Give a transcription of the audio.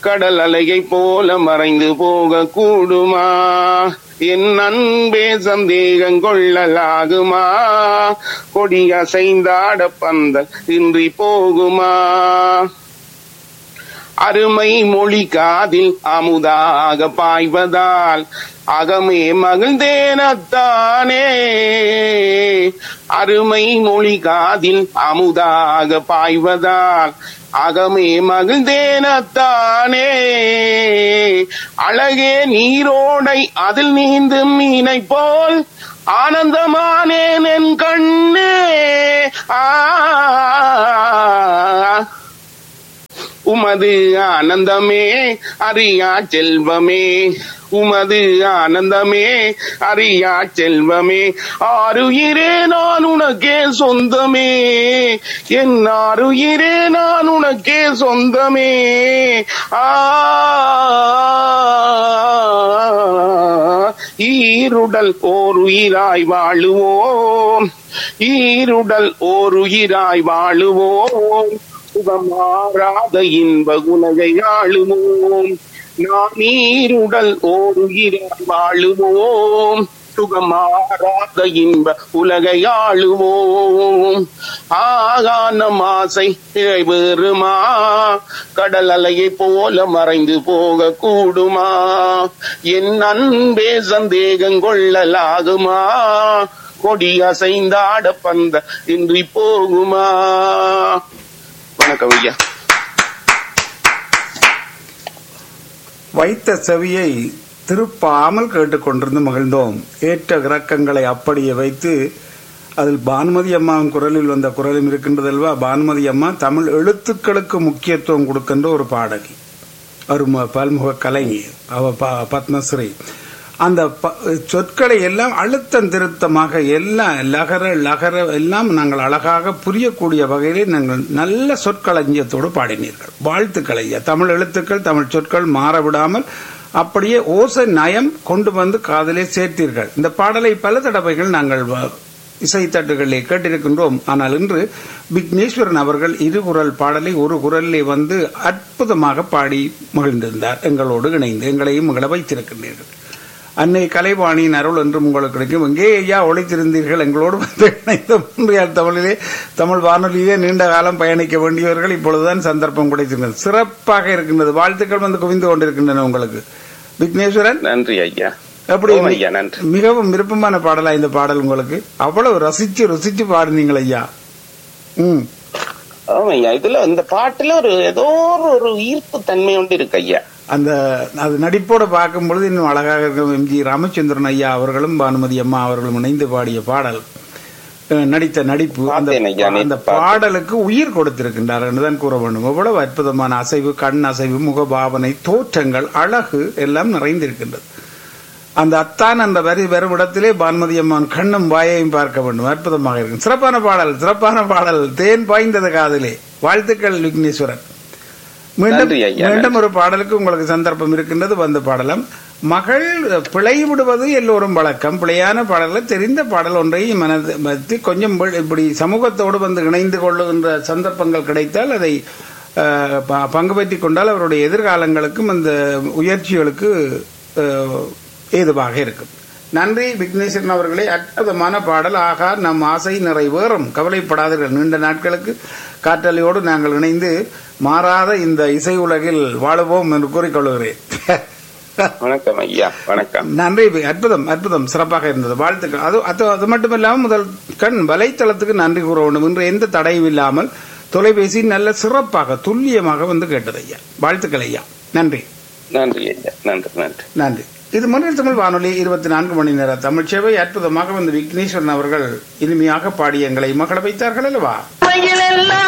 கடல் அலையை போல மறைந்து போக கூடுமா என் அன்பே சந்தேகம் கொள்ளலாகுமா கொடி அசைந்தாட பந்தல் இன்றி போகுமா அருமை மொழி காதில் அமுதாக பாய்வதால் அகமே மகிழ்ந்தேனத்தானே அருமை மொழி காதில் அமுதாக பாய்வதால் அகமே மகிழ்ந்தேனத்தானே அழகே நீரோடை அதில் நீந்தும் மீனை போல் ஆனந்தமானேன் என் கண்ணே ஆ உமது ஆனந்தமே அறியா செல்வமே உமது ஆனந்தமே அறியா செல்வமே ஆறுயிரே நான் உனக்கே சொந்தமே என் ஆறுயிரே நான் உனக்கே சொந்தமே ஆ ஈருடல் ஓர் உயிராய் வாழுவோம் ஈருடல் ஓர் உயிராய் வாழுவோம் சுகமாறாத இன்ப உலகை ஆளுவோம் நாம் நீருடல் ஓர் உயிராய் வாழுவோம் சுகமாறாத இன்ப உலகை ஆளுவோம் ஆகானம் ஆசை நிறைவேறுமா கடல் அலையை போல மறைந்து போக கூடுமா என் அன்பே சந்தேகம் கொள்ளலாகுமா கொடி அசைந்தாட பந்த இன்றி போகுமா வணக்கம் ஐயா வைத்த செவியை திருப்பாமல் கேட்டுக்கொண்டிருந்து மகிழ்ந்தோம் ஏற்ற இறக்கங்களை அப்படியே வைத்து அதில் பானுமதி அம்மாவின் குரலில் வந்த குரலும் இருக்கின்றதல்வா பானுமதி அம்மா தமிழ் எழுத்துக்களுக்கு முக்கியத்துவம் கொடுக்கின்ற ஒரு பாடகி ஒரு ம- பல்முக கலைஞி அவ ப- பத்மஸ்ரீ அந்த ப- சொற்களை எல்லாம் அழுத்தம் திருத்தமாக எல்லாம் லகர லகர எல்லாம் நாங்கள் அழகாக புரியக்கூடிய வகையிலே நாங்கள் நல்ல சொற்களஞ்சியத்தோடு பாடினீர்கள் வாழ்த்துக்கள் ஐயா தமிழ் எழுத்துக்கள் தமிழ் சொற்கள் மாற விடாமல் அப்படியே ஓசை நயம் கொண்டு வந்து காதலே சேர்த்தீர்கள் இந்த பாடலை பல தடவைகள் நாங்கள் வ- இசைத்தட்டுகளிலே கேட்டிருக்கின்றோம் ஆனால் இன்று விக்னேஸ்வரன் அவர்கள் இரு குரல் பாடலை ஒரு குரலிலே வந்து அற்புதமாக பாடி மகிழ்ந்திருந்தார் எங்களோடு இணைந்து எங்களையும் மகிழ வைத்திருக்கின்றீர்கள் அன்னை கலைவாணியின் அருள் என்றும் உங்களுக்கு கிடைக்கும் எங்கே ஐயா ஒழித்திருந்தீர்கள் எங்களோடு வந்து இணைந்த முன்றையார் தமிழிலே தமிழ் வானொலியிலே நீண்ட காலம் பயணிக்க வேண்டியவர்கள் இப்பொழுதுதான் சந்தர்ப்பம் கிடைத்திருக்கிறது சிறப்பாக இருக்கின்றது வாழ்த்துக்கள் வந்து குவிந்து கொண்டிருக்கின்றன உங்களுக்கு விக்னேஸ்வரன் நன்றி ஐயா எப்படி ஓம் ஐயா நன்றி மிகவும் விருப்பமான பாடலா இந்த பாடல் உங்களுக்கு அவ்வளவு ரசிச்சு ருசிச்சு பாடுனீங்கள் ஐயா ம் ஆமா ஐயா இதுல இந்த பாட்டுல ஒரு ஏதோ ஒரு- ஒரு ஈர்ப்பு தன்மை ஒன்று இருக்கு ஐயா அந்த அது நடிப்போட பார்க்கும் பொழுது இன்னும் அழகாக இருக்கும் எம்ஜி ராமச்சந்திரன் ஐயா அவர்களும் பானுமதி அம்மா அவர்களும் இணைந்து பாடிய பாடல் அஹ், நடித்த நடிப்பு அந்த பார்த்தேன் ஐயா, நேத்து அந்த பார்த்தேன். பாடலுக்கு உயிர் கொடுத்திருக்கின்றார் என்றுதான் கூற வேண்டும் எவ்வளவு அற்புதமான அசைவு கண் அசைவு முகபாவனை தோற்றங்கள் அழகு எல்லாம் நிறைந்திருக்கின்றது அந்த அத்தான் அந்த வரி வரும் இடத்திலே பான்மதி அம்மான் கண்ணும் வாயையும் பார்க்க வேண்டும் அற்புதமாக இருக்கும் சிறப்பான பாடல் சிறப்பான பாடல் தேன் பாய்ந்தது காதிலே வாழ்த்துக்கள் விக்னேஸ்வரன் மீண்டும் நன்றி ஐயா, மீண்டும் ஒரு பாடலுக்கு உங்களுக்கு சந்தர்ப்பம் இருக்கின்றது வந்து பாடலாம் மகள் பிழை விடுவது எல்லோரும் வழக்கம் பிழையான பாடல்களை தெரிந்த பாடல் ஒன்றை மனது வைத்து கொஞ்சம் வி- இப்படி சமூகத்தோடு வந்து இணைந்து கொள்ளுகின்ற சந்தர்ப்பங்கள் கிடைத்தால் அதை அஹ், ப- பங்கு பெற்றிக் கொண்டால் அவருடைய எதிர்காலங்களுக்கும் அந்த உயர்ச்சிகளுக்கு அஹ், ஏதுவாக இருக்கும் நன்றி விக்னேஸ்வரன் அவர்களே அற்புதமான பாடல் ஆகா நம் ஆசை நிறைவேறும் கவலைப்படாதீர்கள் நீண்ட நாட்களுக்கு காற்றலையோடு நாங்கள் இணைந்து மாறாத இந்த இசை உலகில் வாழுவோம் என்று கூறிக்கொள்கிறேன் வணக்கம் ஐயா வணக்கம் நன்றி அற்புதம் அற்புதம் சிறப்பாக இருந்தது வாழ்த்துக்கள் அது அது அது மட்டுமில்லாமல் முதல் கண் வலைத்தளத்துக்கு நன்றி கூற வேண்டும் என்று எந்த தடையும் இல்லாமல் தொலைபேசி நல்ல சிறப்பாக துல்லியமாக வந்து கேட்டது ஐயா வாழ்த்துக்கள் ஐயா நன்றி நன்றி ஐயா நன்றி நன்றி நன்றி இது மன்னர் தமிழ் வானொலி இருபத்தி நான்கு மணி நேர தமிழ் சேவை அற்புதமாக வந்து விக்னேஸ்வரன் அவர்கள் இனிமையாக பாடி எங்களை மகள வைத்தார்கள் அல்லவா